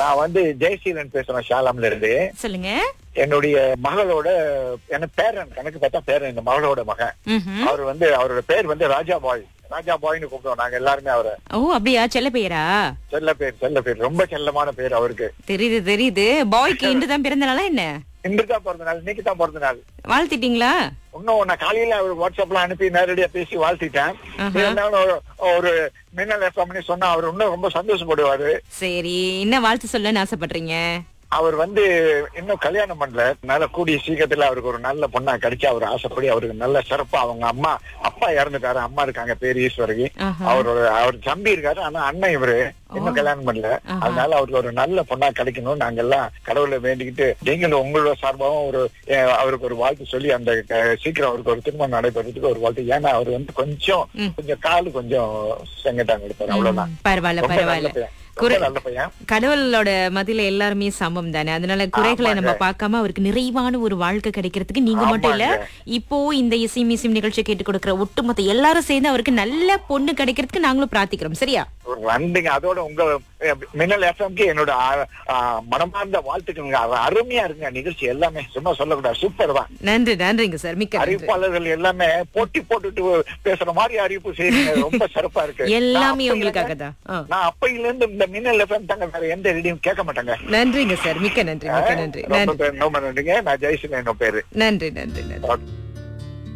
நான் வந்து ஜெயசீலன் பேசுறேன் ஷாலாம்ல இருந்து சொல்லுங்க என்னுடைய மகளோட எனக்கு பேரன் கணக்கு பார்த்தா பேரன் இந்த மகளோட மகன் ம்ஹும். அவர் வந்து அவரோட பேர் வந்து ராஜா பாய் ராஜா பாய்னு கூப்பிடுவோம் நாங்க எல்லாருமே அவரை ஓ அப்படியா செல்ல பெயரா செல்ல பேர் செல்ல பேர் ரொம்ப செல்லமான பேர் அவருக்கு தெரியுது தெரியுது பாய்க்கு இன்று தான் பிறந்த நாளா என்ன இன்று தான் பிறந்த நாள் இன்னைக்கு தான் பிறந்த நாள் வாழ்த்திட்டீங்களா இன்னும் நான் காலையில அவர் வாட்ஸ்அப்ல அனுப்பி நேரடியா பேசி வாழ்த்திட்டேன் ஆஹா. இருந்தாலும் ஒரு- ஒரு மின்னல் எஃப்எம்னு சொன்னா அவர் இன்னும் ரொம்ப சந்தோஷப்படுவாரு சரி என்ன வாழ்த்து சொல்லன்னு ஆசைப்படுறீங்க அவர் வந்து இன்னும் கல்யாணம் பண்ணல நல்ல கூடிய சீக்கிரத்துல அவருக்கு ஒரு நல்ல பொண்ணா கிடைச்சு அவர் ஆசைப்படி அவருக்கு நல்ல சிறப்பா அவங்க அம்மா அப்பா இறந்துட்டாரு அம்மா இருக்காங்க பேர் ஈஸ்வரகி ஆஹா. அவரோட அவர் தம்பி இருக்காரு ஆனா அண்ணன் இவரு இன்னும் கல்யாணம் பண்ணல ஆஹா. அதனால அவருக்கு ஒரு நல்ல பொண்ணா கிடைக்கணும் நாங்க எல்லாம் கடவுளை வேண்டிக்கிட்டு நீங்களும் உங்களோட சார்பாகவும் ஒரு அஹ், அவருக்கு ஒரு வாழ்த்து சொல்லி அந்த அஹ், சீக்கிரம் அவருக்கு ஒரு திருமணம் நடைபெறதுக்கு ஒரு வாழ்த்து ஏன்னா அவர் வந்து கொஞ்சம் ம். கொஞ்சம் காலு கொஞ்சம் செங்கட்டாங்க எடுப்பாரு அவ்வளவுதான் பரவாயில்ல ரொம்ப நல்ல பரவாயில்ல பையன் குறை- ரொம்ப நல்ல பையன் கடவுளோட மதியில எல்லாருமே சமம் தானே அதனால குறைகளை ஆமாங்க. நம்ம பார்க்காம அவருக்கு நிறைவான ஒரு வாழ்க்கை கிடைக்கிறதுக்கு நீங்க மட்டும் இல்ல ஆமாங்க. இப்போ இந்த இசை மிசிம் நிகழ்ச்சி கேட்டு கொடுக்கிற ஒட்டுமொத்த எல்லாரும் சேர்ந்து அவருக்கு நல்ல பொண்ணு கிடைக்கிறதுக்கு நாங்களும் பிரார்த்திக்கிறோம் சரியா நன்றிங்க அதோட உங்க அஹ், மின்னல் எஃப்எம்க்கு என்னோட ஆ- ஆ, மனமார்ந்த வாழ்த்துக்கள் அ- அருமையா இருக்குங்க நிகழ்ச்சி எல்லாமே சும்மா சொல்லக்கூடாது சூப்பர் தான் நன்றி நன்றிங்க சார் மிக்க நன்றி அறிவிப்பாளர்கள் எல்லாமே போட்டி போட்டுட்டு பேசுற மாதிரி அறிவிப்பு செய்யுங்க ரொம்ப சிறப்பா இருக்கு நான் எல்லாமே அப்பையில- உங்களுக்காக தான் ஆ. நான் அப்பையில இருந்து இந்த மின்னல் எஃப்எம் தாங்க வேற எந்த ரேடியும் கேட்க மாட்டாங்க நன்றிங்க சார் மிக்க நன்றி மிக்க நன்றி ரொம்ப நன்றி ரொம்ப நன்றிங்க நான் ஜெயசீலன் என்ன பேரு நன்றி நன்றி நன்றி ஓகே.